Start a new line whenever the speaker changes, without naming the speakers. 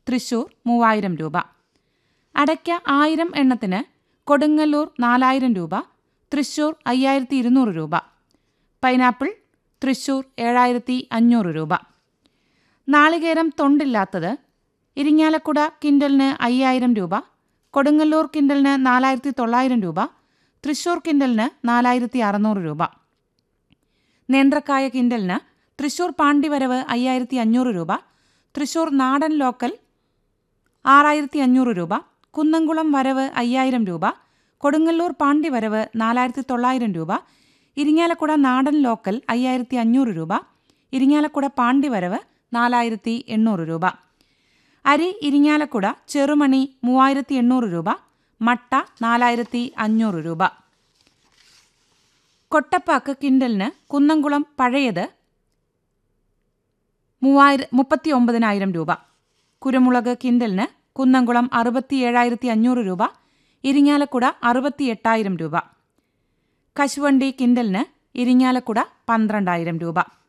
തൃശൂർ മൂവായിരം രൂപ അടയ്ക്ക ആയിരം എണ്ണത്തിന് കൊടുങ്ങല്ലൂർ നാലായിരം രൂപ തൃശൂർ അയ്യായിരത്തി ഇരുന്നൂറ് രൂപ പൈനാപ്പിൾ തൃശൂർ ഏഴായിരത്തി അഞ്ഞൂറ് രൂപ നാളികേരം തൊണ്ടില്ലാത്തത് ഇരിങ്ങാലക്കുട കിൻഡലിന് അയ്യായിരം രൂപ കൊടുങ്ങല്ലൂർ കിൻഡലിന് നാലായിരത്തി തൊള്ളായിരം രൂപ തൃശൂർ കിൻഡലിന് നാലായിരത്തി അറുന്നൂറ് രൂപ നേന്ത്രക്കായ കിൻഡലിന് തൃശൂർ പാണ്ടിവരവ് അയ്യായിരത്തി അഞ്ഞൂറ് രൂപ തൃശൂർ നാടൻ ലോക്കൽ ആറായിരത്തി അഞ്ഞൂറ് രൂപ കുന്നംകുളം വരവ് അയ്യായിരം രൂപ കൊടുങ്ങല്ലൂർ പാണ്ടിവരവ് നാലായിരത്തി തൊള്ളായിരം രൂപ ഇരിങ്ങാലക്കുട നാടൻ ലോക്കൽ അയ്യായിരത്തി അഞ്ഞൂറ് രൂപ ഇരിങ്ങാലക്കുട പാണ്ടിവരവ് നാലായിരത്തി എണ്ണൂറ് രൂപ അരി ഇരിങ്ങാലക്കുട ചെറുമണി മൂവായിരത്തി എണ്ണൂറ് രൂപ മട്ട നാലായിരത്തി അഞ്ഞൂറ് രൂപ കൊട്ടപ്പാക്ക് കിൻഡലിന് കുന്നംകുളം പഴയത് മൂവായിര മുപ്പത്തി ഒമ്പതിനായിരം രൂപ കുരുമുളക് കിൻഡലിന് കുന്നംകുളം അറുപത്തി ഏഴായിരത്തി അഞ്ഞൂറ് രൂപ ഇരിങ്ങാലക്കുട അറുപത്തി എട്ടായിരം രൂപ കശുവണ്ടി കിൻഡലിന് ഇരിങ്ങാലക്കുട പന്ത്രണ്ടായിരം രൂപ